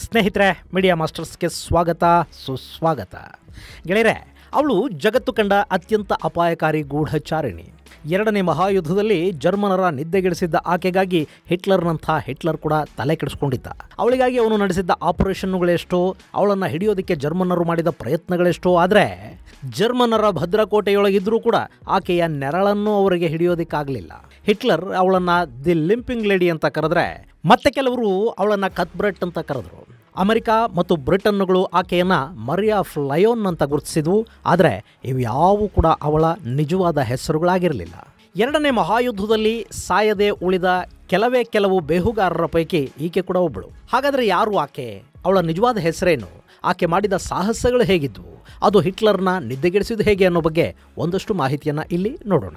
ಸ್ನೇಹಿತರೆ ಮೀಡಿಯಾ ಮಾಸ್ಟರ್ಸ್ಗೆ ಸ್ವಾಗತ ಸುಸ್ವಾಗತ ಗೆಳೆಯರೆ ಅವಳು ಜಗತ್ತು ಕಂಡ ಅತ್ಯಂತ ಅಪಾಯಕಾರಿ ಗೂಢಚಾರಿಣಿ ಎರಡನೇ ಮಹಾಯುದ್ಧದಲ್ಲಿ ಜರ್ಮನರ ನಿದ್ದೆಗೆಡಿಸಿದ್ದ ಆಕೆಗಾಗಿ ಹಿಟ್ಲರ್ನಂಥ ಹಿಟ್ಲರ್ ಕೂಡ ತಲೆ ಕೆಡಿಸ್ಕೊಂಡಿದ್ದ ಅವಳಿಗಾಗಿ ಅವನು ನಡೆಸಿದ್ದ ಆಪರೇಷನ್ಗಳೆಷ್ಟೋ ಅವಳನ್ನು ಹಿಡಿಯೋದಕ್ಕೆ ಜರ್ಮನರು ಮಾಡಿದ ಪ್ರಯತ್ನಗಳೆಷ್ಟೋ ಆದರೆ ಜರ್ಮನರ ಭದ್ರಕೋಟೆಯೊಳಗಿದ್ರೂ ಕೂಡ ಆಕೆಯ ನೆರಳನ್ನು ಅವರಿಗೆ ಹಿಡಿಯೋದಕ್ಕಾಗಲಿಲ್ಲ ಹಿಟ್ಲರ್ ಅವಳನ್ನು ದಿ ಲಿಂಪಿಂಗ್ ಲೇಡಿ ಅಂತ ಕರೆದ್ರೆ ಮತ್ತೆ ಕೆಲವರು ಅವಳನ್ನು ಕತ್ಬ್ರೆಟ್ ಅಂತ ಕರೆದ್ರು ಅಮೆರಿಕ ಮತ್ತು ಬ್ರಿಟನ್ಗಳು ಆಕೆಯನ್ನು ಮರಿಯಾ ಫ್ಲಯೋನ್ ಅಂತ ಗುರುತಿಸಿದ್ವು ಆದರೆ ಇವ್ಯಾವೂ ಕೂಡ ಅವಳ ನಿಜವಾದ ಹೆಸರುಗಳಾಗಿರಲಿಲ್ಲ ಎರಡನೇ ಮಹಾಯುದ್ಧದಲ್ಲಿ ಸಾಯದೆ ಉಳಿದ ಕೆಲವೇ ಕೆಲವು ಬೇಹುಗಾರರ ಪೈಕಿ ಈಕೆ ಕೂಡ ಒಬ್ಬಳು ಹಾಗಾದರೆ ಯಾರು ಆಕೆ ಅವಳ ನಿಜವಾದ ಹೆಸರೇನು ಆಕೆ ಮಾಡಿದ ಸಾಹಸಗಳು ಹೇಗಿದ್ವು ಅದು ಹಿಟ್ಲರ್ನ ನಿದ್ದೆಗೆಡಿಸಿದ್ದು ಹೇಗೆ ಅನ್ನೋ ಬಗ್ಗೆ ಒಂದಷ್ಟು ಮಾಹಿತಿಯನ್ನು ಇಲ್ಲಿ ನೋಡೋಣ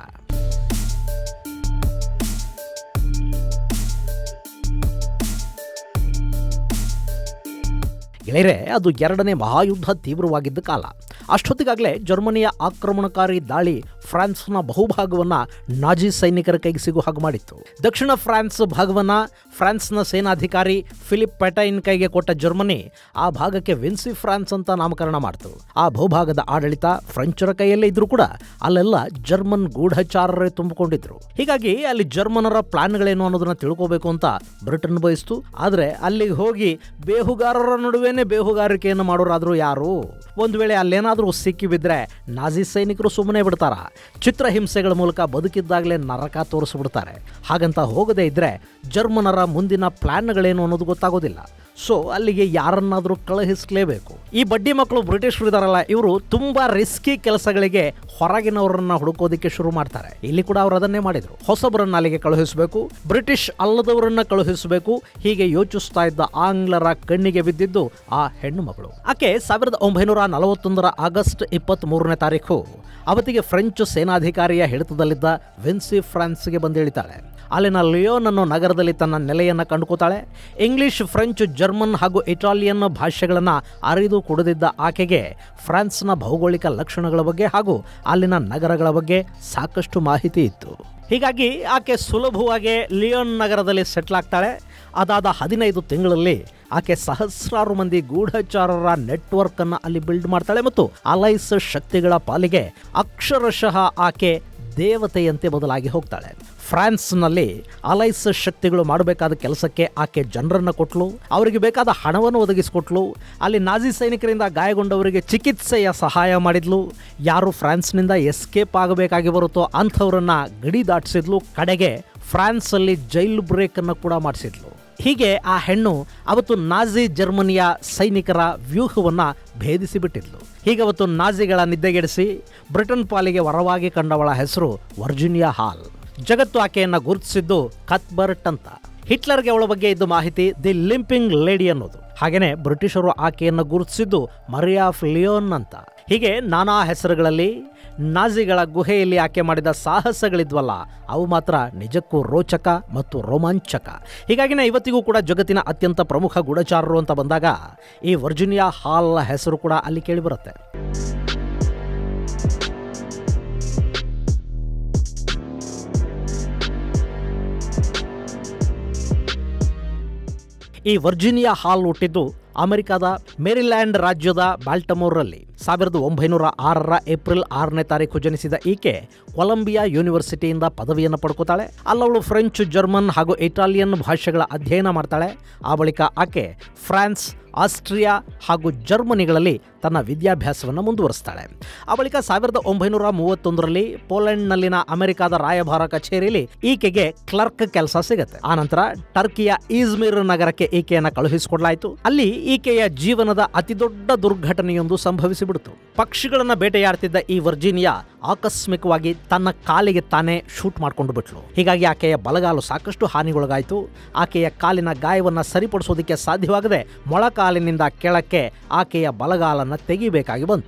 ಗೆಳೆಯರೆ ಅದು ಎರಡನೇ ಮಹಾಯುದ್ಧ ತೀವ್ರವಾಗಿದ್ದ ಕಾಲ ಅಷ್ಟೊತ್ತಿಗಾಗಲೇ ಜರ್ಮನಿಯ ಆಕ್ರಮಣಕಾರಿ ದಾಳಿ ಫ್ರಾನ್ಸ್ನ ಬಹುಭಾಗವನ್ನು ನಾಜಿ ಸೈನಿಕರ ಕೈಗೆ ಸಿಗೋ ಹಾಗೆ ಮಾಡಿತ್ತು ದಕ್ಷಿಣ ಫ್ರಾನ್ಸ್ ಭಾಗವನ್ನು ಫ್ರಾನ್ಸ್ನ ಸೇನಾಧಿಕಾರಿ ಫಿಲಿಪ್ ಪೆಟೈನ್ ಕೈಗೆ ಕೊಟ್ಟ ಜರ್ಮನಿ ಆ ಭಾಗಕ್ಕೆ ವಿನ್ಸಿ ಫ್ರಾನ್ಸ್ ಅಂತ ನಾಮಕರಣ ಮಾಡಿತು ಆ ಭೂಭಾಗದ ಆಡಳಿತ ಫ್ರೆಂಚರ ಕೈಯಲ್ಲೇ ಇದ್ರೂ ಕೂಡ ಅಲ್ಲೆಲ್ಲ ಜರ್ಮನ್ ಗೂಢಚಾರರೇ ತುಂಬಿಕೊಂಡಿದ್ರು ಹೀಗಾಗಿ ಅಲ್ಲಿ ಜರ್ಮನರ ಪ್ಲಾನ್ಗಳೇನು ಅನ್ನೋದನ್ನ ತಿಳ್ಕೋಬೇಕು ಅಂತ ಬ್ರಿಟನ್ ಬಯಸ್ತು ಆದರೆ ಅಲ್ಲಿಗೆ ಹೋಗಿ ಬೇಹುಗಾರರ ನಡುವೆನೇ ಬೇಹುಗಾರಿಕೆಯನ್ನು ಮಾಡೋರಾದ್ರೂ ಯಾರು ಒಂದು ವೇಳೆ ಅಲ್ಲೇನಾದರೂ ಸಿಕ್ಕಿ ಬಿದ್ದರೆ ನಾಜಿ ಸೈನಿಕರು ಸುಮ್ಮನೆ ಬಿಡ್ತಾರ ಚಿತ್ರಹಿಂಸೆಗಳ ಮೂಲಕ ಬದುಕಿದ್ದಾಗಲೇ ನರಕ ತೋರಿಸ್ಬಿಡ್ತಾರೆ ಹಾಗಂತ ಹೋಗದೇ ಇದ್ರೆ ಜರ್ಮನರ ಮುಂದಿನ ಪ್ಲಾನ್ಗಳೇನು ಅನ್ನೋದು ಗೊತ್ತಾಗೋದಿಲ್ಲ ಸೊ ಅಲ್ಲಿಗೆ ಯಾರನ್ನಾದರೂ ಕಳುಹಿಸಲೇಬೇಕು ಈ ಬಡ್ಡಿ ಮಕ್ಕಳು ಬ್ರಿಟಿಷರು ಇದಾರಲ್ಲ ಇವರು ತುಂಬಾ ರಿಸ್ಕಿ ಕೆಲಸಗಳಿಗೆ ಹೊರಗಿನವರನ್ನ ಹುಡುಕೋದಕ್ಕೆ ಶುರು ಮಾಡ್ತಾರೆ ಇಲ್ಲಿ ಕೂಡ ಅವರು ಅದನ್ನೇ ಮಾಡಿದ್ರು ಹೊಸಬರನ್ನ ಅಲ್ಲಿಗೆ ಕಳುಹಿಸಬೇಕು ಬ್ರಿಟಿಷ್ ಅಲ್ಲದವರನ್ನ ಕಳುಹಿಸಬೇಕು ಹೀಗೆ ಯೋಚಿಸ್ತಾ ಇದ್ದ ಆಂಗ್ಲರ ಕಣ್ಣಿಗೆ ಬಿದ್ದಿದ್ದು ಆ ಹೆಣ್ಣು ಮಗಳು ಆಕೆ ಸಾವಿರದ ಒಂಬೈನೂರ ನಲವತ್ತೊಂದರ ಆಗಸ್ಟ್ ಇಪ್ಪತ್ತ್ ಮೂರನೇ ತಾರೀಕು ಅವತ್ತಿಗೆ ಫ್ರೆಂಚ್ ಸೇನಾಧಿಕಾರಿಯ ಹಿಡಿತದಲ್ಲಿದ್ದ ವಿನ್ಸಿ ಫ್ರಾನ್ಸ್ಗೆ ಬಂದಿಳಿತಾಳೆ ಅಲ್ಲಿನ ಲಿಯೋನ್ ಅನ್ನೋ ನಗರದಲ್ಲಿ ತನ್ನ ನೆಲೆಯನ್ನು ಕಂಡುಕೋತಾಳೆ ಇಂಗ್ಲಿಷ್ ಫ್ರೆಂಚ್ ಜರ್ಮನ್ ಹಾಗೂ ಇಟಾಲಿಯನ್ ಭಾಷೆಗಳನ್ನು ಅರಿದು ಕುಡಿದಿದ್ದ ಆಕೆಗೆ ಫ್ರಾನ್ಸ್ನ ಭೌಗೋಳಿಕ ಲಕ್ಷಣಗಳ ಬಗ್ಗೆ ಹಾಗೂ ಅಲ್ಲಿನ ನಗರಗಳ ಬಗ್ಗೆ ಸಾಕಷ್ಟು ಮಾಹಿತಿ ಇತ್ತು ಹೀಗಾಗಿ ಆಕೆ ಸುಲಭವಾಗಿ ಲಿಯೋನ್ ನಗರದಲ್ಲಿ ಸೆಟ್ಲ್ ಆಗ್ತಾಳೆ ಅದಾದ ಹದಿನೈದು ತಿಂಗಳಲ್ಲಿ ಆಕೆ ಸಹಸ್ರಾರು ಮಂದಿ ಗೂಢಚಾರರ ನೆಟ್ವರ್ಕ್ ಅನ್ನು ಅಲ್ಲಿ ಬಿಲ್ಡ್ ಮಾಡ್ತಾಳೆ ಮತ್ತು ಅಲೈಸ್ ಶಕ್ತಿಗಳ ಪಾಲಿಗೆ ಅಕ್ಷರಶಃ ಆಕೆ ದೇವತೆಯಂತೆ ಬದಲಾಗಿ ಹೋಗ್ತಾಳೆ ಫ್ರಾನ್ಸ್ನಲ್ಲಿ ಅಲೈಸ್ ಶಕ್ತಿಗಳು ಮಾಡಬೇಕಾದ ಕೆಲಸಕ್ಕೆ ಆಕೆ ಜನರನ್ನು ಕೊಟ್ಲು ಅವರಿಗೆ ಬೇಕಾದ ಹಣವನ್ನು ಒದಗಿಸಿಕೊಟ್ಲು ಅಲ್ಲಿ ನಾಜಿ ಸೈನಿಕರಿಂದ ಗಾಯಗೊಂಡವರಿಗೆ ಚಿಕಿತ್ಸೆಯ ಸಹಾಯ ಮಾಡಿದ್ಲು ಯಾರು ಫ್ರಾನ್ಸ್ನಿಂದ ಎಸ್ಕೇಪ್ ಆಗಬೇಕಾಗಿ ಬರುತ್ತೋ ಅಂಥವ್ರನ್ನ ಗಡಿ ದಾಟಿಸಿದ್ಲು ಕಡೆಗೆ ಫ್ರಾನ್ಸಲ್ಲಿ ಜೈಲ್ ಬ್ರೇಕ್ ಅನ್ನು ಕೂಡ ಮಾಡಿಸಿದ್ಲು ಹೀಗೆ ಆ ಹೆಣ್ಣು ಅವತ್ತು ನಾಜಿ ಜರ್ಮನಿಯ ಸೈನಿಕರ ವ್ಯೂಹವನ್ನು ಭೇದಿಸಿ ಬಿಟ್ಟಿದ್ಲು ಹೀಗವತ್ತು ನಾಜಿಗಳ ನಿದ್ದೆಗೆಡಿಸಿ ಬ್ರಿಟನ್ ಪಾಲಿಗೆ ವರವಾಗಿ ಕಂಡವಳ ಹೆಸರು ವರ್ಜಿನಿಯಾ ಹಾಲ್ ಜಗತ್ತು ಆಕೆಯನ್ನು ಗುರುತಿಸಿದ್ದು ಕತ್ಬರ್ಟ್ ಅಂತ ಹಿಟ್ಲರ್ಗೆ ಅವಳ ಬಗ್ಗೆ ಇದ್ದ ಮಾಹಿತಿ ದಿ ಲಿಂಪಿಂಗ್ ಲೇಡಿ ಅನ್ನೋದು ಹಾಗೇನೆ ಬ್ರಿಟಿಷರು ಆಕೆಯನ್ನು ಗುರುತಿಸಿದ್ದು ಮರಿಯಾ ಆಫ್ ಲಿಯೋನ್ ಅಂತ ಹೀಗೆ ನಾನಾ ಹೆಸರುಗಳಲ್ಲಿ ನಾಜಿಗಳ ಗುಹೆಯಲ್ಲಿ ಆಕೆ ಮಾಡಿದ ಸಾಹಸಗಳಿದ್ವಲ್ಲ ಅವು ಮಾತ್ರ ನಿಜಕ್ಕೂ ರೋಚಕ ಮತ್ತು ರೋಮಾಂಚಕ ಹೀಗಾಗಿನೇ ಇವತ್ತಿಗೂ ಕೂಡ ಜಗತ್ತಿನ ಅತ್ಯಂತ ಪ್ರಮುಖ ಗೂಢಚಾರರು ಅಂತ ಬಂದಾಗ ಈ ವರ್ಜಿನಿಯಾ ಹಾಲ್ ಹೆಸರು ಕೂಡ ಅಲ್ಲಿ ಕೇಳಿಬರುತ್ತೆ ಈ ವರ್ಜಿನಿಯಾ ಹಾಲ್ ಹುಟ್ಟಿದ್ದು ಅಮೆರಿಕದ ಮೇರಿಲ್ಯಾಂಡ್ ರಾಜ್ಯದ ಬಾಲ್ಟಮೋರಲ್ಲಿ ಸಾವಿರದ ಒಂಬೈನೂರ ಆರರ ಏಪ್ರಿಲ್ ಆರನೇ ತಾರೀಕು ಜನಿಸಿದ ಈಕೆ ಕೊಲಂಬಿಯಾ ಯೂನಿವರ್ಸಿಟಿಯಿಂದ ಪದವಿಯನ್ನು ಪಡ್ಕೋತಾಳೆ ಅಲ್ಲವಳು ಫ್ರೆಂಚ್ ಜರ್ಮನ್ ಹಾಗೂ ಇಟಾಲಿಯನ್ ಭಾಷೆಗಳ ಅಧ್ಯಯನ ಮಾಡ್ತಾಳೆ ಆ ಬಳಿಕ ಆಕೆ ಫ್ರಾನ್ಸ್ ಆಸ್ಟ್ರಿಯಾ ಹಾಗೂ ಜರ್ಮನಿಗಳಲ್ಲಿ ತನ್ನ ವಿದ್ಯಾಭ್ಯಾಸವನ್ನು ಮುಂದುವರಿಸ್ತಾಳೆ ಆ ಬಳಿಕ ಸಾವಿರದ ಒಂಬೈನೂರ ಮೂವತ್ತೊಂದರಲ್ಲಿ ಪೋಲೆಂಡ್ನಲ್ಲಿನ ಅಮೆರಿಕದ ರಾಯಭಾರ ಕಚೇರಿಯಲ್ಲಿ ಈಕೆಗೆ ಕ್ಲರ್ಕ್ ಕೆಲಸ ಸಿಗುತ್ತೆ ಆನಂತರ ಟರ್ಕಿಯ ಈಜ್ಮಿರ್ ನಗರಕ್ಕೆ ಈಕೆಯನ್ನು ಕಳುಹಿಸಿಕೊಡ್ಲಾಯಿತು ಅಲ್ಲಿ ಈಕೆಯ ಜೀವನದ ಅತಿದೊಡ್ಡ ದುರ್ಘಟನೆಯೊಂದು ಸಂಭವಿಸಿಬಿಡ್ತು ಪಕ್ಷಿಗಳನ್ನ ಬೇಟೆಯಾಡ್ತಿದ್ದ ಈ ವರ್ಜಿನಿಯಾ ಆಕಸ್ಮಿಕವಾಗಿ ತನ್ನ ಕಾಲಿಗೆ ತಾನೇ ಶೂಟ್ ಮಾಡ್ಕೊಂಡು ಬಿಟ್ಲು ಹೀಗಾಗಿ ಆಕೆಯ ಬಲಗಾಲು ಸಾಕಷ್ಟು ಹಾನಿಗೊಳಗಾಯಿತು ಆಕೆಯ ಕಾಲಿನ ಗಾಯವನ್ನು ಸರಿಪಡಿಸೋದಕ್ಕೆ ಸಾಧ್ಯವಾಗದೆ ಮೊಳಕಾಲಿನಿಂದ ಕೆಳಕ್ಕೆ ಆಕೆಯ ಬಲಗಾಲನ್ನು ತೆಗಿಬೇಕಾಗಿ ಬಂತು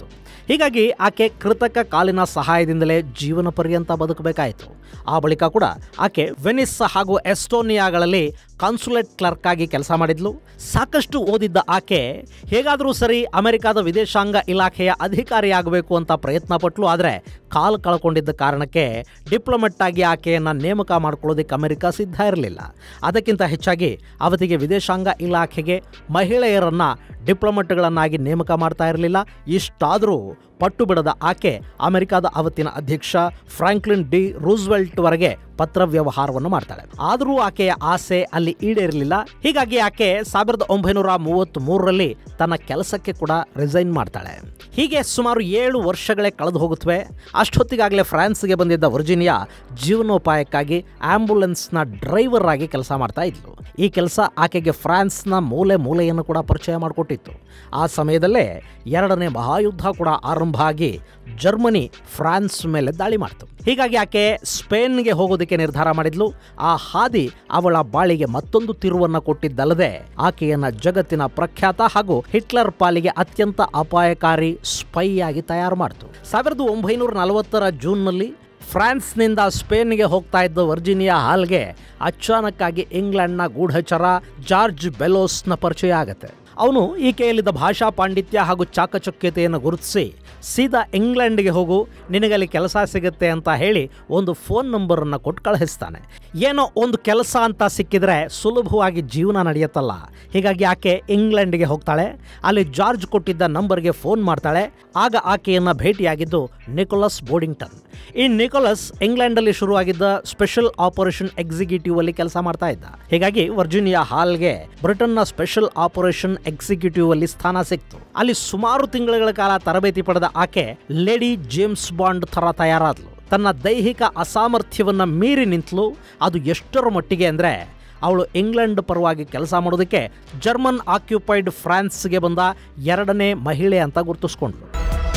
ಹೀಗಾಗಿ ಆಕೆ ಕೃತಕ ಕಾಲಿನ ಸಹಾಯದಿಂದಲೇ ಜೀವನ ಪರ್ಯಂತ ಬದುಕಬೇಕಾಯಿತು ಆ ಬಳಿಕ ಕೂಡ ಆಕೆ ವೆನಿಸ್ ಹಾಗೂ ಎಸ್ಟೋನಿಯಾಗಳಲ್ಲಿ ಕಾನ್ಸುಲೇಟ್ ಕ್ಲರ್ಕ್ ಆಗಿ ಕೆಲಸ ಮಾಡಿದ್ಲು ಸಾಕಷ್ಟು ಓದಿದ್ದ ಆಕೆ ಹೇಗಾದರೂ ಸರಿ ಅಮೆರಿಕದ ವಿದೇಶಾಂಗ ಇಲಾಖೆಯ ಅಧಿಕಾರಿಯಾಗಬೇಕು ಅಂತ ಪ್ರಯತ್ನ ಪಟ್ಲು ಆದರೆ ಕಾಲು ಕಳ್ಕೊಂಡಿದ್ದ ಕಾರಣಕ್ಕೆ ಡಿಪ್ಲೊಮೆಟ್ ಆಗಿ ಆಕೆಯನ್ನು ನೇಮಕ ಮಾಡ್ಕೊಳ್ಳೋದಕ್ಕೆ ಅಮೆರಿಕ ಸಿದ್ಧ ಇರಲಿಲ್ಲ ಅದಕ್ಕಿಂತ ಹೆಚ್ಚಾಗಿ ಅವತ್ತಿಗೆ ವಿದೇಶಾಂಗ ಇಲಾಖೆಗೆ ಮಹಿಳೆಯರನ್ನು ಡಿಪ್ಲೊಮೆಟ್ಗಳನ್ನಾಗಿ ನೇಮಕ ಮಾಡ್ತಾ ಇರಲಿಲ್ಲ ಇಷ್ಟಾದರೂ ಪಟ್ಟು ಬಿಡದ ಆಕೆ ಅಮೆರಿಕದ ಅವತ್ತಿನ ಅಧ್ಯಕ್ಷ ಫ್ರಾಂಕ್ಲಿನ್ ಡಿ ರೂಸ್ವೆಲ್ಟ್ವರೆಗೆ ಪತ್ರ ವ್ಯವಹಾರವನ್ನು ಮಾಡ್ತಾಳೆ ಆದರೂ ಆಕೆಯ ಆಸೆ ಅಲ್ಲಿ ಈಡೇರಲಿಲ್ಲ ಹೀಗಾಗಿ ಆಕೆ ಸಾವಿರದ ಒಂಬೈನೂರ ಮೂವತ್ತ್ ಮೂರರಲ್ಲಿ ತನ್ನ ಕೆಲಸಕ್ಕೆ ಕೂಡ ರಿಸೈನ್ ಮಾಡ್ತಾಳೆ ಹೀಗೆ ಸುಮಾರು ಏಳು ವರ್ಷಗಳೇ ಕಳೆದು ಹೋಗುತ್ತವೆ ಅಷ್ಟೊತ್ತಿಗಾಗಲೇ ಫ್ರಾನ್ಸ್ಗೆ ಬಂದಿದ್ದ ವರ್ಜಿನಿಯಾ ಜೀವನೋಪಾಯಕ್ಕಾಗಿ ಆಂಬ್ಯುಲೆನ್ಸ್ನ ಡ್ರೈವರ್ ಆಗಿ ಕೆಲಸ ಮಾಡ್ತಾ ಇದ್ಲು ಈ ಕೆಲಸ ಆಕೆಗೆ ಫ್ರಾನ್ಸ್ನ ಮೂಲೆ ಮೂಲೆಯನ್ನು ಕೂಡ ಪರಿಚಯ ಮಾಡಿಕೊಟ್ಟಿತ್ತು ಆ ಸಮಯದಲ್ಲೇ ಎರಡನೇ ಮಹಾಯುದ್ಧ ಕೂಡ ಆರಂಭ ಆಗಿ ಜರ್ಮನಿ ಫ್ರಾನ್ಸ್ ಮೇಲೆ ದಾಳಿ ಮಾಡ್ತು ಹೀಗಾಗಿ ಆಕೆ ಸ್ಪೇನ್ಗೆ ಹೋಗೋದಕ್ಕೆ ನಿರ್ಧಾರ ಮಾಡಿದ್ಲು ಆ ಹಾದಿ ಅವಳ ಬಾಳಿಗೆ ಮತ್ತೊಂದು ತಿರುವನ್ನು ಕೊಟ್ಟಿದ್ದಲ್ಲದೆ ಆಕೆಯನ್ನ ಜಗತ್ತಿನ ಪ್ರಖ್ಯಾತ ಹಾಗೂ ಹಿಟ್ಲರ್ ಪಾಲಿಗೆ ಅತ್ಯಂತ ಅಪಾಯಕಾರಿ ಸ್ಪೈ ಆಗಿ ತಯಾರು ಮಾಡಿತು ಸಾವಿರದ ಒಂಬೈನೂರ ನಲವತ್ತರ ಜೂನ್ನಲ್ಲಿ ಫ್ರಾನ್ಸ್ನಿಂದ ಸ್ಪೇನ್ಗೆ ಹೋಗ್ತಾ ಇದ್ದ ವರ್ಜಿನಿಯಾ ಹಾಲ್ಗೆ ಅಚಾನಕ್ಕಾಗಿ ಇಂಗ್ಲೆಂಡ್ನ ಗೂಢಚರ ಜಾರ್ಜ್ ಬೆಲೋಸ್ನ ಪರಿಚಯ ಆಗತ್ತೆ ಅವನು ಈಕೆಯಲ್ಲಿದ್ದ ಭಾಷಾ ಪಾಂಡಿತ್ಯ ಹಾಗೂ ಚಾಕಚಕ್ಯತೆಯನ್ನು ಗುರುತಿಸಿ ಸೀದಾ ಇಂಗ್ಲೆಂಡ್ಗೆ ಹೋಗು ನಿನಗಲ್ಲಿ ಕೆಲಸ ಸಿಗುತ್ತೆ ಅಂತ ಹೇಳಿ ಒಂದು ಫೋನ್ ನಂಬರನ್ನು ಕೊಟ್ಟು ಕಳುಹಿಸ್ತಾನೆ ಏನೋ ಒಂದು ಕೆಲಸ ಅಂತ ಸಿಕ್ಕಿದ್ರೆ ಸುಲಭವಾಗಿ ಜೀವನ ನಡೆಯುತ್ತಲ್ಲ ಹೀಗಾಗಿ ಆಕೆ ಇಂಗ್ಲೆಂಡ್ಗೆ ಹೋಗ್ತಾಳೆ ಅಲ್ಲಿ ಜಾರ್ಜ್ ಕೊಟ್ಟಿದ್ದ ನಂಬರ್ಗೆ ಫೋನ್ ಮಾಡ್ತಾಳೆ ಆಗ ಆಕೆಯನ್ನು ಭೇಟಿಯಾಗಿದ್ದು ನಿಕೋಲಸ್ ಬೋರ್ಡಿಂಗ್ಟನ್ ಈ ನಿಕೋಲಸ್ ಇಂಗ್ಲೆಂಡಲ್ಲಿ ಶುರುವಾಗಿದ್ದ ಸ್ಪೆಷಲ್ ಆಪರೇಷನ್ ಎಕ್ಸಿಕ್ಯೂಟಿವ್ ಅಲ್ಲಿ ಕೆಲಸ ಮಾಡ್ತಾ ಇದ್ದ ಹೀಗಾಗಿ ವರ್ಜಿನಿಯಾ ಹಾಲ್ಗೆ ಬ್ರಿಟನ್ನ ಸ್ಪೆಷಲ್ ಆಪರೇಷನ್ ಎಕ್ಸಿಕ್ಯೂಟಿವ್ ಅಲ್ಲಿ ಸ್ಥಾನ ಸಿಕ್ತು ಅಲ್ಲಿ ಸುಮಾರು ತಿಂಗಳುಗಳ ಕಾಲ ತರಬೇತಿ ಪಡೆದ ಆಕೆ ಲೇಡಿ ಜೇಮ್ಸ್ ಬಾಂಡ್ ಥರ ತಯಾರಾದ್ಲು ತನ್ನ ದೈಹಿಕ ಅಸಾಮರ್ಥ್ಯವನ್ನ ಮೀರಿ ನಿಂತಲು ಅದು ಎಷ್ಟರ ಮಟ್ಟಿಗೆ ಅಂದ್ರೆ ಅವಳು ಇಂಗ್ಲೆಂಡ್ ಪರವಾಗಿ ಕೆಲಸ ಮಾಡೋದಕ್ಕೆ ಜರ್ಮನ್ ಆಕ್ಯುಪೈಡ್ ಫ್ರಾನ್ಸ್ಗೆ ಬಂದ ಎರಡನೇ ಮಹಿಳೆ ಅಂತ ಗುರುತಿಸ್ಕೊಂಡ್ಳು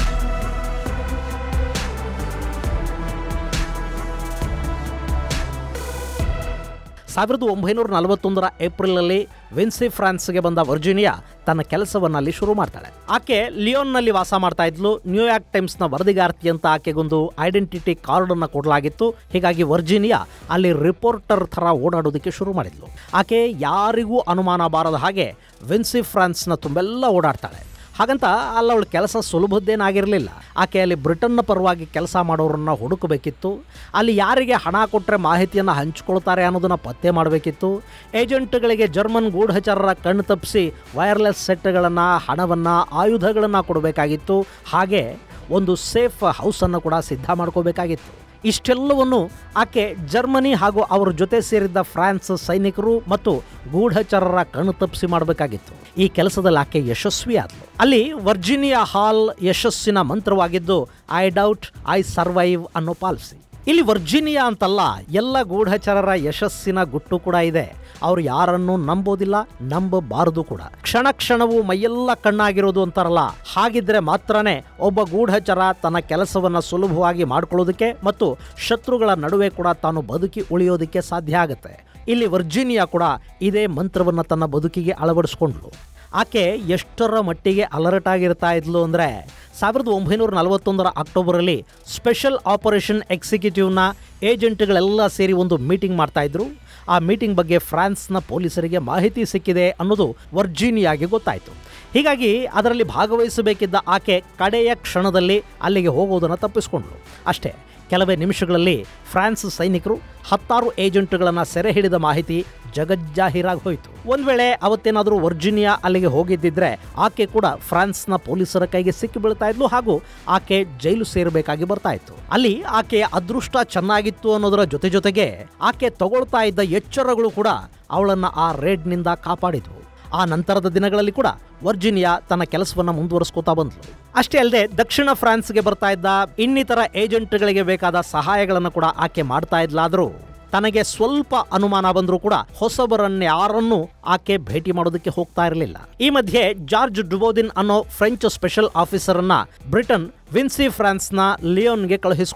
ಸಾವಿರದ ಒಂಬೈನೂರ ನಲವತ್ತೊಂದರ ಏಪ್ರಿಲಲ್ಲಿ ವಿನ್ಸಿ ಫ್ರಾನ್ಸ್ಗೆ ಬಂದ ವರ್ಜಿನಿಯಾ ತನ್ನ ಕೆಲಸವನ್ನು ಅಲ್ಲಿ ಶುರು ಮಾಡ್ತಾಳೆ ಆಕೆ ಲಿಯೋನ್ನಲ್ಲಿ ವಾಸ ಮಾಡ್ತಾ ಇದ್ಲು ನ್ಯೂಯಾರ್ಕ್ ಟೈಮ್ಸ್ನ ವರದಿಗಾರ್ತಿ ಅಂತ ಆಕೆಗೊಂದು ಐಡೆಂಟಿಟಿ ಕಾರ್ಡ್ ಅನ್ನು ಕೊಡಲಾಗಿತ್ತು ಹೀಗಾಗಿ ವರ್ಜಿನಿಯಾ ಅಲ್ಲಿ ರಿಪೋರ್ಟರ್ ಥರ ಓಡಾಡೋದಕ್ಕೆ ಶುರು ಮಾಡಿದ್ಲು ಆಕೆ ಯಾರಿಗೂ ಅನುಮಾನ ಬಾರದ ಹಾಗೆ ವಿನ್ಸಿ ಫ್ರಾನ್ಸ್ನ ತುಂಬೆಲ್ಲ ಓಡಾಡ್ತಾಳೆ ಹಾಗಂತ ಅಲ್ಲಿ ಅವಳ ಕೆಲಸ ಸುಲಭದ್ದೇನಾಗಿರಲಿಲ್ಲ ಆಕೆ ಅಲ್ಲಿ ಬ್ರಿಟನ್ನ ಪರವಾಗಿ ಕೆಲಸ ಮಾಡೋರನ್ನ ಹುಡುಕಬೇಕಿತ್ತು ಅಲ್ಲಿ ಯಾರಿಗೆ ಹಣ ಕೊಟ್ಟರೆ ಮಾಹಿತಿಯನ್ನು ಹಂಚ್ಕೊಳ್ತಾರೆ ಅನ್ನೋದನ್ನು ಪತ್ತೆ ಮಾಡಬೇಕಿತ್ತು ಏಜೆಂಟ್ಗಳಿಗೆ ಜರ್ಮನ್ ಗೂಢಚರರ ಕಣ್ಣು ತಪ್ಪಿಸಿ ವೈರ್ಲೆಸ್ ಸೆಟ್ಗಳನ್ನು ಹಣವನ್ನು ಆಯುಧಗಳನ್ನು ಕೊಡಬೇಕಾಗಿತ್ತು ಹಾಗೆ ಒಂದು ಸೇಫ್ ಹೌಸನ್ನು ಕೂಡ ಸಿದ್ಧ ಮಾಡ್ಕೋಬೇಕಾಗಿತ್ತು ಇಷ್ಟೆಲ್ಲವನ್ನು ಆಕೆ ಜರ್ಮನಿ ಹಾಗೂ ಅವರ ಜೊತೆ ಸೇರಿದ್ದ ಫ್ರಾನ್ಸ್ ಸೈನಿಕರು ಮತ್ತು ಗೂಢಚರರ ಕಣ್ಣು ತಪ್ಪಿಸಿ ಮಾಡಬೇಕಾಗಿತ್ತು ಈ ಕೆಲಸದಲ್ಲಿ ಆಕೆ ಯಶಸ್ವಿ ಆದ್ಲು ಅಲ್ಲಿ ವರ್ಜಿನಿಯಾ ಹಾಲ್ ಯಶಸ್ಸಿನ ಮಂತ್ರವಾಗಿದ್ದು ಐ ಡೌಟ್ ಐ ಸರ್ವೈವ್ ಅನ್ನೋ ಪಾಲಿಸಿ ಇಲ್ಲಿ ವರ್ಜಿನಿಯಾ ಅಂತಲ್ಲ ಎಲ್ಲ ಗೂಢಚರರ ಯಶಸ್ಸಿನ ಗುಟ್ಟು ಕೂಡ ಇದೆ ಅವ್ರು ಯಾರನ್ನೂ ನಂಬೋದಿಲ್ಲ ನಂಬಬಾರದು ಕೂಡ ಕ್ಷಣ ಕ್ಷಣವೂ ಮೈಯೆಲ್ಲ ಕಣ್ಣಾಗಿರೋದು ಅಂತಾರಲ್ಲ ಹಾಗಿದ್ರೆ ಮಾತ್ರನೇ ಒಬ್ಬ ಗೂಢಚರ ತನ್ನ ಕೆಲಸವನ್ನ ಸುಲಭವಾಗಿ ಮಾಡ್ಕೊಳ್ಳೋದಕ್ಕೆ ಮತ್ತು ಶತ್ರುಗಳ ನಡುವೆ ಕೂಡ ತಾನು ಬದುಕಿ ಉಳಿಯೋದಕ್ಕೆ ಸಾಧ್ಯ ಆಗುತ್ತೆ ಇಲ್ಲಿ ವರ್ಜಿನಿಯಾ ಕೂಡ ಇದೇ ಮಂತ್ರವನ್ನು ತನ್ನ ಬದುಕಿಗೆ ಅಳವಡಿಸ್ಕೊಂಡ್ಲು ಆಕೆ ಎಷ್ಟರ ಮಟ್ಟಿಗೆ ಅಲರ್ಟ್ ಆಗಿರ್ತಾ ಇದ್ಲು ಅಂದರೆ ಸಾವಿರದ ಒಂಬೈನೂರ ನಲವತ್ತೊಂದರ ಅಕ್ಟೋಬರಲ್ಲಿ ಸ್ಪೆಷಲ್ ಆಪರೇಷನ್ ಎಕ್ಸಿಕ್ಯೂಟಿವ್ನ ಏಜೆಂಟ್ಗಳೆಲ್ಲ ಸೇರಿ ಒಂದು ಮೀಟಿಂಗ್ ಮಾಡ್ತಾ ಇದ್ರು ಆ ಮೀಟಿಂಗ್ ಬಗ್ಗೆ ಫ್ರಾನ್ಸ್ನ ಪೊಲೀಸರಿಗೆ ಮಾಹಿತಿ ಸಿಕ್ಕಿದೆ ಅನ್ನೋದು ವರ್ಜೀನಿಯಾಗಿ ಗೊತ್ತಾಯಿತು ಹೀಗಾಗಿ ಅದರಲ್ಲಿ ಭಾಗವಹಿಸಬೇಕಿದ್ದ ಆಕೆ ಕಡೆಯ ಕ್ಷಣದಲ್ಲಿ ಅಲ್ಲಿಗೆ ಹೋಗೋದನ್ನು ತಪ್ಪಿಸ್ಕೊಂಡ್ಳು ಅಷ್ಟೇ ಕೆಲವೇ ನಿಮಿಷಗಳಲ್ಲಿ ಫ್ರಾನ್ಸ್ ಸೈನಿಕರು ಹತ್ತಾರು ಏಜೆಂಟ್ಗಳನ್ನು ಸೆರೆ ಹಿಡಿದ ಮಾಹಿತಿ ಜಗಜ್ಜಾಹೀರಾಗಿ ಹೋಯಿತು ಒಂದ್ ವೇಳೆ ಅವತ್ತೇನಾದರೂ ವರ್ಜಿನಿಯಾ ಅಲ್ಲಿಗೆ ಹೋಗಿದ್ದಿದ್ರೆ ಆಕೆ ಕೂಡ ಫ್ರಾನ್ಸ್ನ ಪೊಲೀಸರ ಕೈಗೆ ಸಿಕ್ಕಿ ಬೀಳ್ತಾ ಇದ್ಲು ಹಾಗೂ ಆಕೆ ಜೈಲು ಸೇರಬೇಕಾಗಿ ಬರ್ತಾ ಇತ್ತು ಅಲ್ಲಿ ಆಕೆಯ ಅದೃಷ್ಟ ಚೆನ್ನಾಗಿತ್ತು ಅನ್ನೋದರ ಜೊತೆ ಜೊತೆಗೆ ಆಕೆ ತಗೊಳ್ತಾ ಇದ್ದ ಎಚ್ಚರಗಳು ಕೂಡ ಅವಳನ್ನ ಆ ರೇಡ್ನಿಂದ ಕಾಪಾಡಿದ್ವು ಆ ನಂತರದ ದಿನಗಳಲ್ಲಿ ಕೂಡ ವರ್ಜಿನಿಯಾ ತನ್ನ ಕೆಲಸವನ್ನ ಮುಂದುವರಿಸ್ಕೋತಾ ಬಂದ್ಲು ಅಷ್ಟೇ ಅಲ್ಲದೆ ದಕ್ಷಿಣ ಫ್ರಾನ್ಸ್ಗೆ ಬರ್ತಾ ಇದ್ದ ಇನ್ನಿತರ ಏಜೆಂಟ್ಗಳಿಗೆ ಬೇಕಾದ ಸಹಾಯಗಳನ್ನು ಕೂಡ ಆಕೆ ಮಾಡ್ತಾ ಇದ್ಲಾದರೂ ತನಗೆ ಸ್ವಲ್ಪ ಅನುಮಾನ ಬಂದರೂ ಕೂಡ ಹೊಸಬರನ್ನ ಯಾರನ್ನೂ ಆಕೆ ಭೇಟಿ ಮಾಡೋದಕ್ಕೆ ಹೋಗ್ತಾ ಇರಲಿಲ್ಲ ಈ ಮಧ್ಯೆ ಜಾರ್ಜ್ ಡುಬೋದಿನ್ ಅನ್ನೋ ಫ್ರೆಂಚ್ ಸ್ಪೆಷಲ್ ಆಫೀಸರ್ ಅನ್ನ ಬ್ರಿಟನ್ ವಿನ್ಸಿ ಫ್ರಾನ್ಸ್ನ ಲಿಯೋನ್ಗೆ ಕಳುಹಿಸಿಕೊಡುತ್ತೆ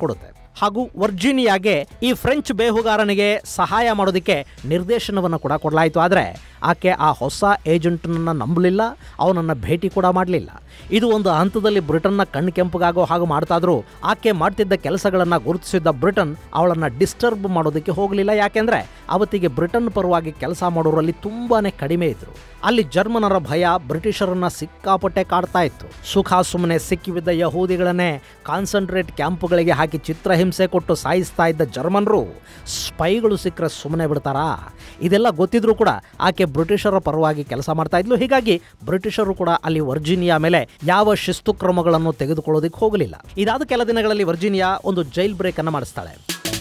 ಹಾಗೂ ವರ್ಜಿನಿಯಾಗೆ ಈ ಫ್ರೆಂಚ್ ಬೇಹುಗಾರನಿಗೆ ಸಹಾಯ ಮಾಡೋದಕ್ಕೆ ನಿರ್ದೇಶನವನ್ನು ಕೂಡ ಕೊಡಲಾಯಿತು ಆದರೆ ಆಕೆ ಆ ಹೊಸ ಏಜೆಂಟನನ್ನು ನಂಬಲಿಲ್ಲ ಅವನನ್ನು ಭೇಟಿ ಕೂಡ ಮಾಡಲಿಲ್ಲ ಇದು ಒಂದು ಹಂತದಲ್ಲಿ ಬ್ರಿಟನ್ನ ಕಣ್ಣು ಕೆಂಪಗಾಗೋ ಹಾಗೆ ಮಾಡ್ತಾದ್ರೂ ಆಕೆ ಮಾಡ್ತಿದ್ದ ಕೆಲಸಗಳನ್ನು ಗುರುತಿಸಿದ್ದ ಬ್ರಿಟನ್ ಅವಳನ್ನು ಡಿಸ್ಟರ್ಬ್ ಮಾಡೋದಕ್ಕೆ ಹೋಗಲಿಲ್ಲ ಯಾಕೆಂದರೆ ಅವತ್ತಿಗೆ ಬ್ರಿಟನ್ ಪರವಾಗಿ ಕೆಲಸ ಮಾಡೋರಲ್ಲಿ ತುಂಬಾ ಕಡಿಮೆ ಇದ್ರು ಅಲ್ಲಿ ಜರ್ಮನರ ಭಯ ಬ್ರಿಟಿಷರನ್ನ ಸಿಕ್ಕಾಪಟ್ಟೆ ಕಾಡ್ತಾ ಇತ್ತು ಸುಖ ಸುಮ್ಮನೆ ಸಿಕ್ಕಿಬಿದ್ದ ಯಹೂದಿಗಳನ್ನೇ ಕಾನ್ಸಂಟ್ರೇಟ್ ಕ್ಯಾಂಪ್ಗಳಿಗೆ ಹಾಕಿ ಚಿತ್ರಹಿಂಸೆ ಕೊಟ್ಟು ಸಾಯಿಸ್ತಾ ಇದ್ದ ಜರ್ಮನರು ಸ್ಪೈಗಳು ಸಿಕ್ಕರೆ ಸುಮ್ಮನೆ ಬಿಡ್ತಾರಾ ಇದೆಲ್ಲ ಗೊತ್ತಿದ್ರೂ ಕೂಡ ಆಕೆ ಬ್ರಿಟಿಷರ ಪರವಾಗಿ ಕೆಲಸ ಮಾಡ್ತಾ ಇದ್ಲು ಹೀಗಾಗಿ ಬ್ರಿಟಿಷರು ಕೂಡ ಅಲ್ಲಿ ವರ್ಜಿನಿಯಾ ಮೇಲೆ ಯಾವ ಶಿಸ್ತು ಕ್ರಮಗಳನ್ನು ತೆಗೆದುಕೊಳ್ಳೋದಕ್ಕೆ ಹೋಗಲಿಲ್ಲ ಇದಾದ ಕೆಲ ದಿನಗಳಲ್ಲಿ ವರ್ಜಿನಿಯಾ ಒಂದು ಜೈಲ್ ಬ್ರೇಕ್ ಅನ್ನು ಮಾಡಿಸ್ತಾಳೆ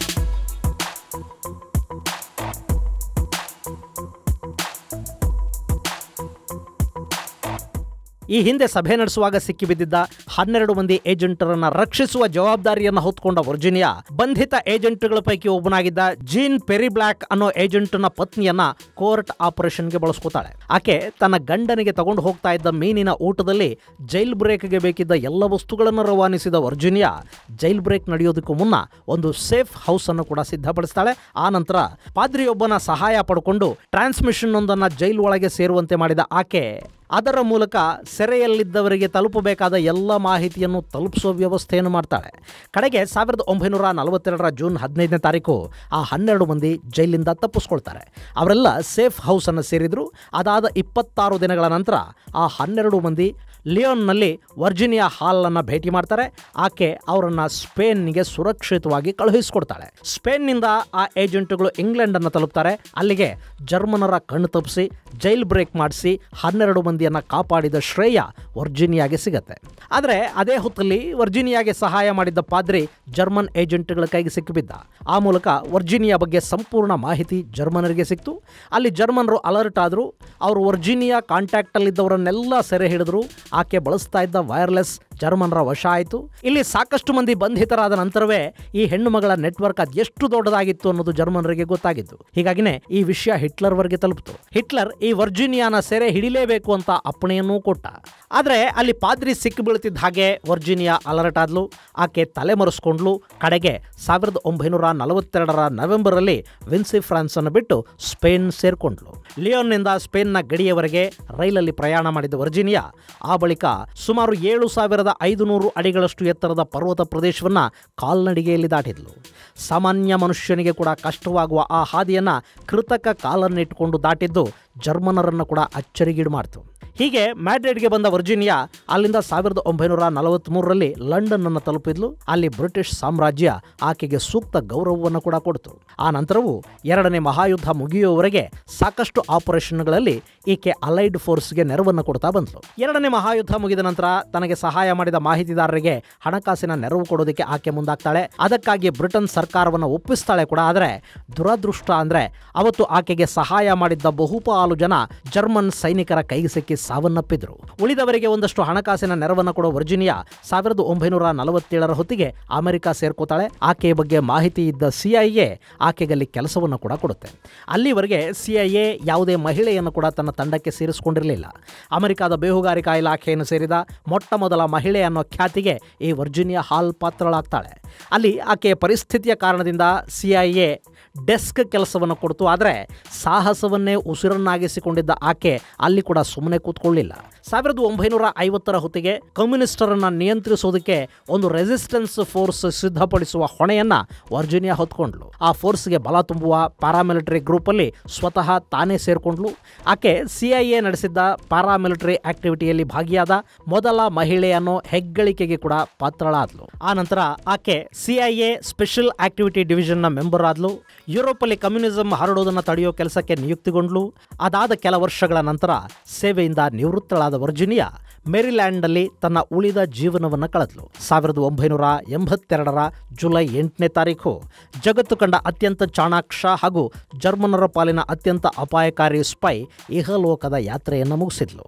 ಈ ಹಿಂದೆ ಸಭೆ ನಡೆಸುವಾಗ ಸಿಕ್ಕಿಬಿದ್ದಿದ್ದ ಹನ್ನೆರಡು ಮಂದಿ ಏಜೆಂಟರನ್ನ ರಕ್ಷಿಸುವ ಜವಾಬ್ದಾರಿಯನ್ನು ಹೊತ್ಕೊಂಡ ವರ್ಜಿನಿಯಾ ಬಂಧಿತ ಏಜೆಂಟ್ಗಳ ಪೈಕಿ ಒಬ್ಬನಾಗಿದ್ದ ಜೀನ್ ಪೆರಿ ಬ್ಲಾಕ್ ಅನ್ನೋ ಏಜೆಂಟ್ನ ಪತ್ನಿಯನ್ನ ಕೋರ್ಟ್ ಆಪರೇಷನ್ಗೆ ಬಳಸ್ಕೋತಾಳೆ ಆಕೆ ತನ್ನ ಗಂಡನಿಗೆ ತಗೊಂಡು ಹೋಗ್ತಾ ಇದ್ದ ಮೀನಿನ ಊಟದಲ್ಲಿ ಜೈಲ್ ಬ್ರೇಕ್ಗೆ ಬೇಕಿದ್ದ ಎಲ್ಲ ವಸ್ತುಗಳನ್ನು ರವಾನಿಸಿದ ವರ್ಜಿನಿಯಾ ಜೈಲ್ ಬ್ರೇಕ್ ನಡೆಯೋದಕ್ಕೂ ಮುನ್ನ ಒಂದು ಸೇಫ್ ಹೌಸ್ ಅನ್ನು ಕೂಡ ಸಿದ್ಧಪಡಿಸ್ತಾಳೆ ಆ ನಂತರ ಪಾದ್ರಿಯೊಬ್ಬನ ಸಹಾಯ ಪಡ್ಕೊಂಡು ಟ್ರಾನ್ಸ್ಮಿಷನ್ ಒಂದನ್ನು ಜೈಲ್ ಒಳಗೆ ಸೇರುವಂತೆ ಮಾಡಿದ ಆಕೆ ಅದರ ಮೂಲಕ ಸೆರೆಯಲ್ಲಿದ್ದವರಿಗೆ ತಲುಪಬೇಕಾದ ಎಲ್ಲ ಮಾಹಿತಿಯನ್ನು ತಲುಪಿಸುವ ವ್ಯವಸ್ಥೆಯನ್ನು ಮಾಡ್ತಾಳೆ ಕಡೆಗೆ ಸಾವಿರದ ಒಂಬೈನೂರ ನಲವತ್ತೆರಡರ ಜೂನ್ ಹದಿನೈದನೇ ತಾರೀಕು ಆ ಹನ್ನೆರಡು ಮಂದಿ ಜೈಲಿಂದ ತಪ್ಪಿಸ್ಕೊಳ್ತಾರೆ ಅವರೆಲ್ಲ ಸೇಫ್ ಹೌಸನ್ನು ಸೇರಿದ್ರು ಅದಾದ ಇಪ್ಪತ್ತಾರು ದಿನಗಳ ನಂತರ ಆ ಹನ್ನೆರಡು ಮಂದಿ ಲಿಯೋನ್ನಲ್ಲಿ ವರ್ಜಿನಿಯಾ ಹಾಲನ್ನು ಭೇಟಿ ಮಾಡ್ತಾರೆ ಆಕೆ ಅವರನ್ನು ಸ್ಪೇನ್ಗೆ ಸುರಕ್ಷಿತವಾಗಿ ಕಳುಹಿಸಿಕೊಡ್ತಾಳೆ ಸ್ಪೇನ್ನಿಂದ ಆ ಏಜೆಂಟ್ಗಳು ಇಂಗ್ಲೆಂಡನ್ನು ತಲುಪ್ತಾರೆ ಅಲ್ಲಿಗೆ ಜರ್ಮನರ ಕಣ್ಣು ತಪ್ಪಿಸಿ ಜೈಲ್ ಬ್ರೇಕ್ ಮಾಡಿಸಿ ಹನ್ನೆರಡು ಮಂದಿಯನ್ನು ಕಾಪಾಡಿದ ಶ್ರೇಯ ವರ್ಜಿನಿಯಾಗೆ ಸಿಗತ್ತೆ ಆದರೆ ಅದೇ ಹೊತ್ತಲ್ಲಿ ವರ್ಜಿನಿಯಾಗೆ ಸಹಾಯ ಮಾಡಿದ್ದ ಪಾದ್ರಿ ಜರ್ಮನ್ ಏಜೆಂಟ್ಗಳ ಕೈಗೆ ಸಿಕ್ಕಿಬಿದ್ದ ಆ ಮೂಲಕ ವರ್ಜಿನಿಯಾ ಬಗ್ಗೆ ಸಂಪೂರ್ಣ ಮಾಹಿತಿ ಜರ್ಮನರಿಗೆ ಸಿಕ್ತು ಅಲ್ಲಿ ಜರ್ಮನರು ಅಲರ್ಟ್ ಆದರು ಅವರು ವರ್ಜಿನಿಯಾ ಕಾಂಟ್ಯಾಕ್ಟಲ್ಲಿದ್ದವರನ್ನೆಲ್ಲ ಸೆರೆ ಹಿಡಿದ್ರು ಆಕೆ ಬಳಸ್ತಾ ಇದ್ದ ವೈರ್ಲೆಸ್ ಜರ್ಮನರ ವಶ ಆಯಿತು ಇಲ್ಲಿ ಸಾಕಷ್ಟು ಮಂದಿ ಬಂಧಿತರಾದ ನಂತರವೇ ಈ ಹೆಣ್ಣು ಮಗಳ ನೆಟ್ವರ್ಕ್ ಅದೆಷ್ಟು ದೊಡ್ಡದಾಗಿತ್ತು ಅನ್ನೋದು ಜರ್ಮನರಿಗೆ ಗೊತ್ತಾಗಿತ್ತು ಹೀಗಾಗಿನೇ ಈ ವಿಷಯ ಹಿಟ್ಲರ್ವರೆಗೆ ತಲುಪಿತು ಹಿಟ್ಲರ್ ಈ ವರ್ಜಿನಿಯಾನ ಸೆರೆ ಹಿಡಿಲೇಬೇಕು ಅಂತ ಅಪ್ಪಣೆಯನ್ನೂ ಕೊಟ್ಟ ಆದರೆ ಅಲ್ಲಿ ಪಾದ್ರಿ ಸಿಕ್ಕಿ ಬೀಳ್ತಿದ್ದ ಹಾಗೆ ವರ್ಜಿನಿಯಾ ಅಲರ್ಟ್ ಆದ್ಲು ಆಕೆ ತಲೆಮರೆಸ್ಕೊಂಡ್ಲು ಕಡೆಗೆ ಸಾವಿರದ ಒಂಬೈನೂರ ನಲವತ್ತೆರಡರ ನವೆಂಬರಲ್ಲಿ ವಿನ್ಸಿ ಫ್ರಾನ್ಸ್ ಅನ್ನು ಬಿಟ್ಟು ಸ್ಪೇನ್ ಸೇರ್ಕೊಂಡ್ಲು ಲಿಯೋನ್ನಿಂದ ಸ್ಪೇನ್ನ ಗಡಿಯವರೆಗೆ ರೈಲಲ್ಲಿ ಪ್ರಯಾಣ ಮಾಡಿದ ವರ್ಜಿನಿಯಾ ಆ ಬಳಿಕ ಸುಮಾರು ಏಳು ಸಾವಿರದ ಐದು ನೂರು ಅಡಿಗಳಷ್ಟು ಎತ್ತರದ ಪರ್ವತ ಪ್ರದೇಶವನ್ನ ಕಾಲ್ನಡಿಗೆಯಲ್ಲಿ ದಾಟಿದ್ಲು ಸಾಮಾನ್ಯ ಮನುಷ್ಯನಿಗೆ ಕೂಡ ಕಷ್ಟವಾಗುವ ಆ ಹಾದಿಯನ್ನ ಕೃತಕ ಕಾಲನ್ನಿಟ್ಟುಕೊಂಡು ದಾಟಿದ್ದು ಜರ್ಮನರನ್ನು ಕೂಡ ಅಚ್ಚರಿಗೀಡು ಮಾಡಿತು ಹೀಗೆ ಮ್ಯಾಡ್ರಿಡ್ಗೆ ಬಂದ ವರ್ಜಿನಿಯಾ ಅಲ್ಲಿಂದ ಸಾವಿರದ ಒಂಬೈನೂರ ನಲವತ್ತ್ಮೂರರಲ್ಲಿ ಲಂಡನ್ ಅನ್ನು ತಲುಪಿದ್ಲು ಅಲ್ಲಿ ಬ್ರಿಟಿಷ್ ಸಾಮ್ರಾಜ್ಯ ಆಕೆಗೆ ಸೂಕ್ತ ಗೌರವವನ್ನು ಕೂಡ ಕೊಡ್ತು ಆ ನಂತರವೂ ಎರಡನೇ ಮಹಾಯುದ್ಧ ಮುಗಿಯುವವರೆಗೆ ಸಾಕಷ್ಟು ಆಪರೇಷನ್ಗಳಲ್ಲಿ ಈಕೆ ಅಲೈಡ್ ಫೋರ್ಸ್ಗೆ ನೆರವನ್ನು ಕೊಡ್ತಾ ಬಂದ್ಲು ಎರಡನೇ ಮಹಾಯುದ್ಧ ಮುಗಿದ ನಂತರ ತನಗೆ ಸಹಾಯ ಮಾಡಿದ ಮಾಹಿತಿದಾರರಿಗೆ ಹಣಕಾಸಿನ ನೆರವು ಕೊಡೋದಕ್ಕೆ ಆಕೆ ಮುಂದಾಗ್ತಾಳೆ ಅದಕ್ಕಾಗಿ ಬ್ರಿಟನ್ ಸರ್ಕಾರವನ್ನು ಒಪ್ಪಿಸ್ತಾಳೆ ಕೂಡ ಆದರೆ ದುರದೃಷ್ಟ ಅಂದ್ರೆ ಅವತ್ತು ಆಕೆಗೆ ಸಹಾಯ ಮಾಡಿದ್ದ ಬಹುಪಾಲು ಜನ ಜರ್ಮನ್ ಸೈನಿಕರ ಕೈಗೆ ಸಿಕ್ಕಿ ಸಾವನ್ನಪ್ಪಿದ್ರು ಉಳಿದವರಿಗೆ ಒಂದಷ್ಟು ಹಣಕಾಸಿನ ನೆರವನ್ನು ಕೊಡೋ ವರ್ಜಿನಿಯಾ ಸಾವಿರದ ಒಂಬೈನೂರ ನಲವತ್ತೇಳರ ಹೊತ್ತಿಗೆ ಅಮೆರಿಕ ಸೇರ್ಕೋತಾಳೆ ಆಕೆಯ ಬಗ್ಗೆ ಮಾಹಿತಿ ಇದ್ದ ಸಿಐಎ ಆಕೆಗಲ್ಲಿ ಕೆಲಸವನ್ನು ಕೂಡ ಕೊಡುತ್ತೆ ಅಲ್ಲಿವರೆಗೆ ಸಿಐಎ ಯಾವುದೇ ಮಹಿಳೆಯನ್ನು ಕೂಡ ತನ್ನ ತಂಡಕ್ಕೆ ಸೇರಿಸಿಕೊಂಡಿರಲಿಲ್ಲ ಅಮೆರಿಕದ ಬೇಹುಗಾರಿಕಾ ಇಲಾಖೆಯನ್ನು ಸೇರಿದ ಮೊಟ್ಟ ಮೊದಲ ಮಹಿಳೆ ಅನ್ನೋ ಖ್ಯಾತಿಗೆ ಈ ವರ್ಜಿನಿಯಾ ಹಾಲ್ ಪಾತ್ರಳಾಗ್ತಾಳೆ ಅಲ್ಲಿ ಆಕೆಯ ಪರಿಸ್ಥಿತಿಯ ಕಾರಣದಿಂದ ಸಿಐಎ ಡೆಸ್ಕ್ ಕೆಲಸವನ್ನು ಕೊಡ್ತು ಆದರೆ ಸಾಹಸವನ್ನೇ ಉಸಿರನ್ನಾಗಿಸಿಕೊಂಡಿದ್ದ ಆಕೆ ಅಲ್ಲಿ ಕೂಡ ಸುಮ್ಮನೆ ಕೂತ್ಕೊಳ್ಳಿಲ್ಲ ಸಾವಿರದ ಒಂಬೈನೂರ ಐವತ್ತರ ಹೊತ್ತಿಗೆ ಕಮ್ಯುನಿಸ್ಟರನ್ನು ನಿಯಂತ್ರಿಸೋದಕ್ಕೆ ಒಂದು ರೆಸಿಸ್ಟೆನ್ಸ್ ಫೋರ್ಸ್ ಸಿದ್ಧಪಡಿಸುವ ಹೊಣೆಯನ್ನ ವರ್ಜಿನಿಯಾ ಹೊತ್ಕೊಂಡ್ಲು ಆ ಫೋರ್ಸ್ಗೆ ಬಲ ತುಂಬುವ ಪ್ಯಾರಾಮಿಲಿಟರಿ ಗ್ರೂಪಲ್ಲಿ ಸ್ವತಃ ತಾನೇ ಸೇರ್ಕೊಂಡ್ಲು ಆಕೆ ಸಿಐಎ ನಡೆಸಿದ್ದ ಪ್ಯಾರಾಮಿಲಿಟರಿ ಆಕ್ಟಿವಿಟಿಯಲ್ಲಿ ಭಾಗಿಯಾದ ಮೊದಲ ಮಹಿಳೆ ಅನ್ನೋ ಹೆಗ್ಗಳಿಕೆಗೆ ಕೂಡ ಪಾತ್ರಳಾದ್ಲು ಆ ನಂತರ ಆಕೆ ಸಿಐಎ ಸ್ಪೆಷಲ್ ಆಕ್ಟಿವಿಟಿ ಡಿವಿಷನ್ನ ಮೆಂಬರ್ ಆದ್ಲು ಯುರೋಪಲ್ಲಿ ಕಮ್ಯುನಿಸಂ ಹರಡೋದನ್ನು ತಡೆಯೋ ಕೆಲಸಕ್ಕೆ ನಿಯುಕ್ತಿಗೊಂಡ್ಲು ಅದಾದ ಕೆಲ ವರ್ಷಗಳ ನಂತರ ಸೇವೆಯಿಂದ ನಿವೃತ್ತಳಾದ ವರ್ಜಿನಿಯಾ ಮೇರಿಲ್ಯಾಂಡ್ನಲ್ಲಿ ತನ್ನ ಉಳಿದ ಜೀವನವನ್ನು ಕಳೆದ್ಲು ಸಾವಿರದ ಒಂಬೈನೂರ ಎಂಬತ್ತೆರಡರ ಜುಲೈ ಎಂಟನೇ ತಾರೀಕು ಜಗತ್ತು ಕಂಡ ಅತ್ಯಂತ ಚಾಣಾಕ್ಷ ಹಾಗೂ ಜರ್ಮನರ ಪಾಲಿನ ಅತ್ಯಂತ ಅಪಾಯಕಾರಿ ಸ್ಪೈ ಇಹಲೋಕದ ಯಾತ್ರೆಯನ್ನು ಮುಗಿಸಿದ್ಲು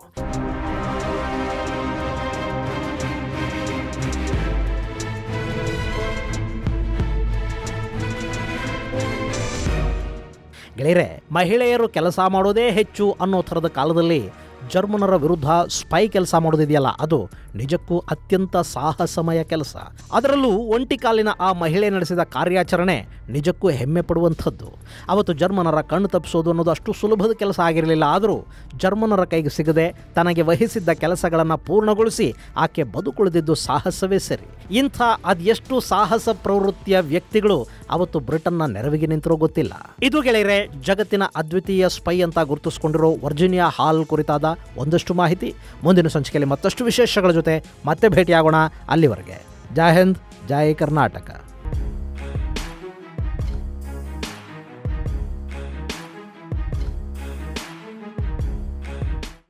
ಗೆಳೆಯರೆ ಮಹಿಳೆಯರು ಕೆಲಸ ಮಾಡೋದೇ ಹೆಚ್ಚು ಅನ್ನೋ ಥರದ ಕಾಲದಲ್ಲಿ ಜರ್ಮನರ ವಿರುದ್ಧ ಸ್ಪೈ ಕೆಲಸ ಮಾಡೋದಿದೆಯಲ್ಲ ಅದು ನಿಜಕ್ಕೂ ಅತ್ಯಂತ ಸಾಹಸಮಯ ಕೆಲಸ ಅದರಲ್ಲೂ ಒಂಟಿ ಕಾಲಿನ ಆ ಮಹಿಳೆ ನಡೆಸಿದ ಕಾರ್ಯಾಚರಣೆ ನಿಜಕ್ಕೂ ಹೆಮ್ಮೆ ಪಡುವಂಥದ್ದು ಅವತ್ತು ಜರ್ಮನರ ಕಣ್ಣು ತಪ್ಪಿಸೋದು ಅನ್ನೋದು ಅಷ್ಟು ಸುಲಭದ ಕೆಲಸ ಆಗಿರಲಿಲ್ಲ ಆದರೂ ಜರ್ಮನರ ಕೈಗೆ ಸಿಗದೆ ತನಗೆ ವಹಿಸಿದ್ದ ಕೆಲಸಗಳನ್ನು ಪೂರ್ಣಗೊಳಿಸಿ ಆಕೆ ಬದುಕುಳಿದಿದ್ದು ಸಾಹಸವೇ ಸರಿ ಇಂಥ ಅದೆಷ್ಟು ಸಾಹಸ ಪ್ರವೃತ್ತಿಯ ವ್ಯಕ್ತಿಗಳು ಅವತ್ತು ಬ್ರಿಟನ್ನ ನೆರವಿಗೆ ನಿಂತಿರೋ ಗೊತ್ತಿಲ್ಲ ಇದು ಗೆಳೆಯರೆ ಜಗತ್ತಿನ ಅದ್ವಿತೀಯ ಸ್ಪೈ ಅಂತ ಗುರುತಿಸಿಕೊಂಡಿರೋ ವರ್ಜಿನಿಯಾ ಹಾಲ್ ಕುರಿತಾದ ಒಂದಷ್ಟು ಮಾಹಿತಿ ಮುಂದಿನ ಸಂಚಿಕೆಯಲ್ಲಿ ಮತ್ತಷ್ಟು ವಿಶೇಷಗಳ ಜೊತೆ ಮತ್ತೆ ಭೇಟಿಯಾಗೋಣ ಅಲ್ಲಿವರೆಗೆ ಜೈ ಹಿಂದ್ ಜೈ ಕರ್ನಾಟಕ